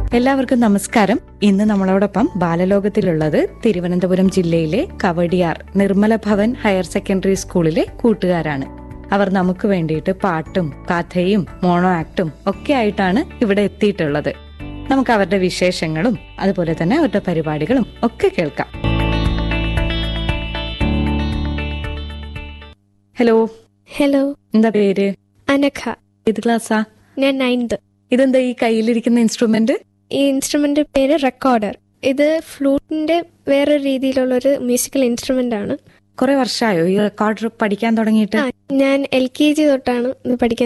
എല്ലാവർക്കും നമസ്കാരം ഇന്ന് നമ്മളോടൊപ്പം ബാലലോകത്തിലുള്ളത് തിരുവനന്തപുരം ജില്ലയിലെ കവടിയാർ നിർമ്മല ഭവൻ ഹയർ സെക്കൻഡറി സ്കൂളിലെ കൂട്ടുകാരാണ് അവർ നമുക്ക് വേണ്ടിയിട്ട് പാട്ടും കഥയും മോണോ ആക്ടും ഒക്കെ ആയിട്ടാണ് ഇവിടെ എത്തിയിട്ടുള്ളത് നമുക്ക് അവരുടെ വിശേഷങ്ങളും അതുപോലെ തന്നെ അവരുടെ പരിപാടികളും ഒക്കെ കേൾക്കാം ഹലോ ഹലോ എന്താ പേര് അനഘ ഏത് ക്ലാസ്സാ ഞാൻ നയൻത് ഇതെന്താ ഈ കയ്യിലിരിക്കുന്ന ഇൻസ്ട്രുമെന്റ് ഈ ഇൻസ്ട്രുമെന്റ് പേര് റെക്കോർഡർ ഇത് ഫ്ലൂട്ടിന്റെ വേറെ രീതിയിലുള്ള ഒരു മ്യൂസിക്കൽ ഇൻസ്ട്രുമെന്റ് ആണ് കുറെ വർഷമായോ ഈ റെക്കോർഡർ പഠിക്കാൻ തുടങ്ങിയിട്ട് ആ ഞാൻ എൽ കെ ജി തൊട്ടാണ് ഇത് പഠിക്കാൻ